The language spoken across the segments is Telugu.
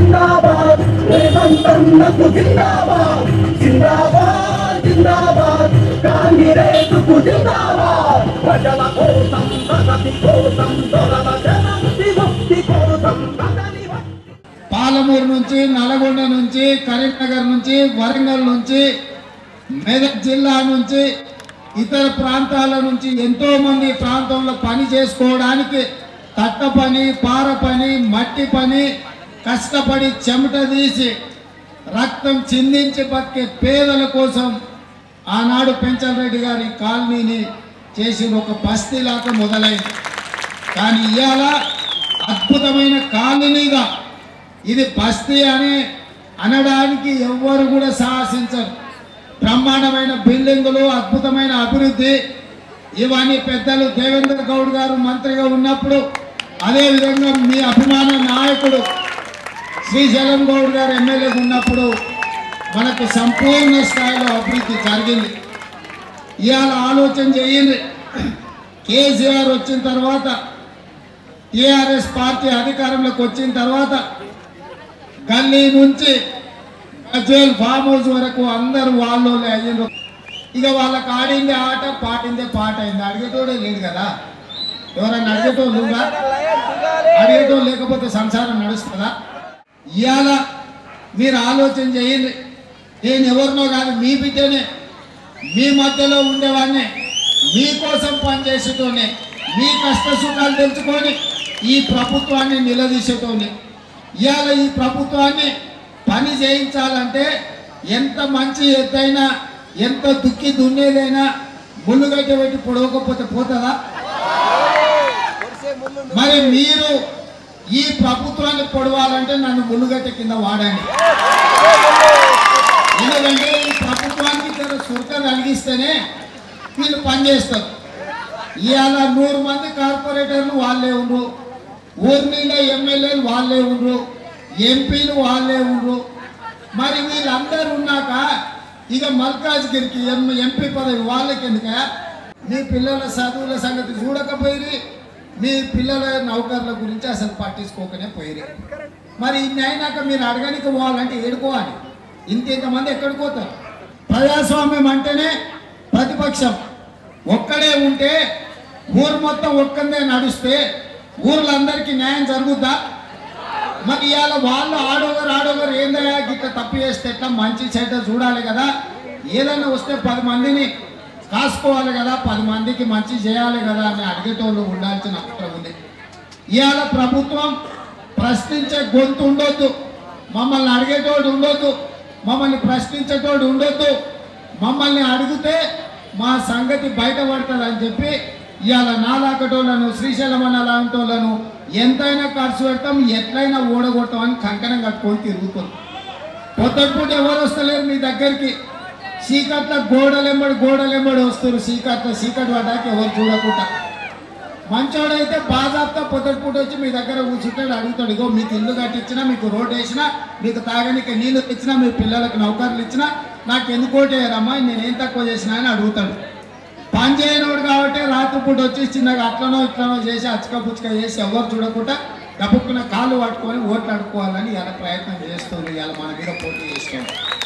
జిందాబాద్ రేవంతన్నకు జిందాబాద్ జిందాబాద్ జిందాబాద్ కాంగ్రెస్కు జిందాబాద్ ప్రజల కోసం ప్రగతి కోసం దొరల జనం విముక్తి కోసం ప్రజని పాలమూరు నుంచి నల్గొండ నుంచి కరీంనగర్ నుంచి వరంగల్ నుంచి మెదక్ జిల్లా నుంచి ఇతర ప్రాంతాల నుంచి ఎంతో మంది ఈ ప్రాంతంలో పని చేసుకోవడానికి కట్ట పని పార పని మట్టి పని కష్టపడి చెమట తీసి రక్తం చిందించి బతికే పేదల కోసం ఆనాడు పెంచల్ రెడ్డి గారి కాలనీని చేసిన ఒక బస్తీలాగా మొదలైంది కానీ ఇవాళ అద్భుతమైన కాలనీగా ఇది బస్తీ అని అనడానికి ఎవ్వరు కూడా సాహసించరు బ్రహ్మాండమైన బిల్డింగులు అద్భుతమైన అభివృద్ధి ఇవన్నీ పెద్దలు దేవేంద్ర గౌడ్ గారు మంత్రిగా ఉన్నప్పుడు అదేవిధంగా మీ అభిమాన నాయకుడు శ్రీశైలం గౌడ్ గారు ఎమ్మెల్యేగా ఉన్నప్పుడు మనకు సంపూర్ణ స్థాయిలో అభివృద్ధి జరిగింది ఇవాళ ఆలోచన చేయండి కేసీఆర్ వచ్చిన తర్వాత టిఆర్ఎస్ పార్టీ అధికారంలోకి వచ్చిన తర్వాత గల్లీ నుంచి గజ్వేల్ ఫామ్ హౌస్ వరకు అందరూ వాళ్ళు అయ్యిండ్రు ఇక వాళ్ళకి ఆడిందే ఆట పాటిందే పాట అయింది అడిగేటోడే లేడు కదా ఎవరన్నా అడిగేటోళ్ళు ఉందా అడిగేటోళ్ళు లేకపోతే సంసారం నడుస్తుందా ఇవాళ మీరు ఆలోచన చేయండి నేను ఎవరినో కాదు మీ బిడ్డనే మీ మధ్యలో ఉండేవాడిని మీకోసం పనిచేసేటోనే మీ కష్ట సుఖాలు తెలుసుకొని ఈ ప్రభుత్వాన్ని నిలదీసేటోని ఇవాళ ఈ ప్రభుత్వాన్ని పని చేయించాలంటే ఎంత మంచి ఎత్తైనా ఎంత దుక్కి దున్నేదైనా ముళ్ళుగడ్డ పెట్టి పొడవకపోతే పోతుందా మరి మీరు ఈ ప్రభుత్వాన్ని పొడవాలంటే నన్ను ముళ్ళుగడ్డ కింద వాడండి ఎందుకంటే ఈ ప్రభుత్వానికి జర సురక కలిగిస్తేనే వీళ్ళు పనిచేస్తారు ఇవాళ నూరు మంది కార్పొరేటర్లు వాళ్ళే ఉండ్రు ఊరి మీద ఎమ్మెల్యేలు వాళ్ళే ఉండ్రు ఎంపీలు వాళ్ళే ఉండ్రు మరి వీళ్ళందరూ ఉన్నాక ఇక మల్కాజ్గిరికి ఎం ఎంపీ పదవి వాళ్ళకి ఎందుక మీ పిల్లల చదువుల సంగతి చూడకపోయి మీ పిల్లల నౌకర్ల గురించి అసలు పట్టించుకోకనే పోయిరి మరి ఇన్ని అయినాక మీరు అడగనికి పోవాలంటే ఏడుకోవాలి ఇంత ఇంతమంది ఎక్కడికి పోతారు ప్రజాస్వామ్యం అంటేనే ప్రతిపక్షం ఒక్కడే ఉంటే ఊరు మొత్తం ఒక్కందే నడిస్తే ఊర్లందరికీ న్యాయం జరుగుద్దా మరి ఇవాళ వాళ్ళు ఆడోగరు ఆడోగరు ఏందయ్యా గిట్ట తప్పు చేస్తే ఎట్లా మంచి చెడ్డ చూడాలి కదా ఏదైనా వస్తే పది మందిని కాసుకోవాలి కదా పది మందికి మంచి చేయాలి కదా అని అడిగేటోళ్ళు ఉండాల్సిన అవసరం ఉంది ఇవాళ ప్రభుత్వం ప్రశ్నించే గొంతు ఉండొద్దు మమ్మల్ని అడిగేటోడు ఉండొద్దు మమ్మల్ని ప్రశ్నించేటోడు ఉండొద్దు మమ్మల్ని అడిగితే మా సంగతి బయటపడుతుంది అని చెప్పి ఇవాళ నాలాకటోళ్ళను శ్రీశైలం అన్న లాంటోళ్ళను ఎంతైనా ఖర్చు పెడతాం ఎట్లయినా ఓడగొడతాం అని కంకణం కట్టుకొని తిరుగుతుంది పొద్దుపూట ఎవరు వస్తలేరు మీ దగ్గరికి చీకట్ల గోడలెంబడి గోడలెంబడి వస్తారు చీకట్ల చీకటి పడ్డాక ఎవరు చూడకుండా మంచోడైతే బాజాబ్తా పొద్దుపూట వచ్చి మీ దగ్గర కూర్చుంటాడు అడుగుతాడు ఇగో మీకు ఇల్లు కట్టించినా మీకు రోడ్ వేసినా మీకు తాగడానికి నీళ్లు ఇచ్చినా మీ పిల్లలకు నౌకర్లు ఇచ్చినా నాకు ఎందుకు ఓటేయరమ్మా నేనేం తక్కువ చేసినా అని అడుగుతాడు పని చేయనోడు కాబట్టి రాత్రిపూట వచ్చి చిన్నగా అట్లనో ఇట్లనో చేసి అచ్చక పుచ్చక చేసి ఎవరు చూడకుండా డబ్బుకున్న కాళ్ళు పట్టుకొని ఓట్లు అడుకోవాలని ఇలా ప్రయత్నం చేస్తుంది ఇవాళ మన మీద పోటీ చేస్తాం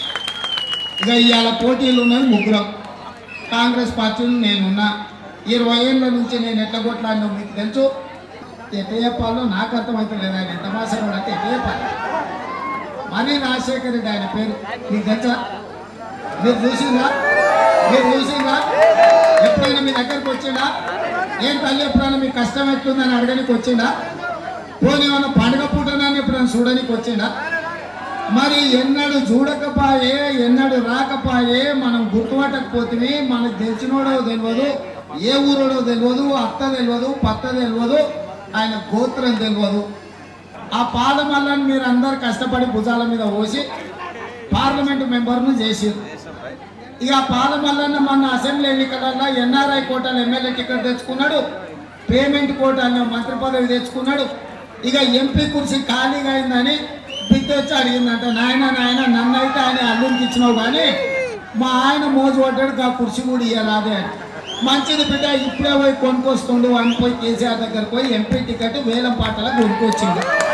ఇక ఇవాళ పోటీలు ఉన్నది ముగ్గురం కాంగ్రెస్ పార్టీలు నేనున్నా ఇరవై ఏళ్ళ నుంచి నేను ఎట్లా కొట్లాడినా మీకు తెలుసు ఎట్లా చెప్పాలో నాకు అర్థమవుతలేదు ఆయన ఎంత మాసాడు అంటే ఎట్లా చెప్పాలి మనీ రాజశేఖర రెడ్డి ఆయన పేరు మీకు తెలుసా మీరు చూసిందా మీరు చూసిందా ఎప్పుడైనా మీ దగ్గరకు వచ్చిందా ఏం తల్లి ఎప్పుడైనా మీకు కష్టం ఎట్లుందని అడగడానికి వచ్చిందా పోనీ ఏమన్నా పండుగ పూటనని ఎప్పుడైనా చూడడానికి వచ్చిందా మరి ఎన్నడు చూడకపాయే ఎన్నడు రాకపాయే మనం గుర్తుపట్టకపోతే మనకు తెలిసినోడో తెలియదు ఏ ఊరోడో తెలియదు అత్త తెలియదు పత్త తెలియదు ఆయన గోత్రం తెలియదు ఆ పాదమల్లని మీరు అందరు కష్టపడి భుజాల మీద పోసి పార్లమెంటు మెంబర్ను చేసిరు ఇక ఆ పాదమల్లన్న మన అసెంబ్లీ ఎన్నికలలో ఎన్ఆర్ఐ కోటాలు ఎమ్మెల్యే టికెట్ తెచ్చుకున్నాడు పేమెంట్ కోటాలో మంత్రి పదవి తెచ్చుకున్నాడు ఇక ఎంపీ కుర్చీ ఖాళీగా అయిందని బిడ్డ వచ్చి అడిగిందంట నాయన నాయన నన్ను అయితే ఆయన అల్లుడికి ఇచ్చినావు కానీ మా ఆయన మోజు పడ్డాడు ఆ కుర్చీ కూడా ఇవ్వరాదే అని మంచిది బిడ్డ ఇప్పుడే పోయి కొనుక్కొస్తుండు అని పోయి కేసీఆర్ దగ్గరకు పోయి ఎంపీ టికెట్ వేలం పాటలకు కొనుక్కొచ్చింది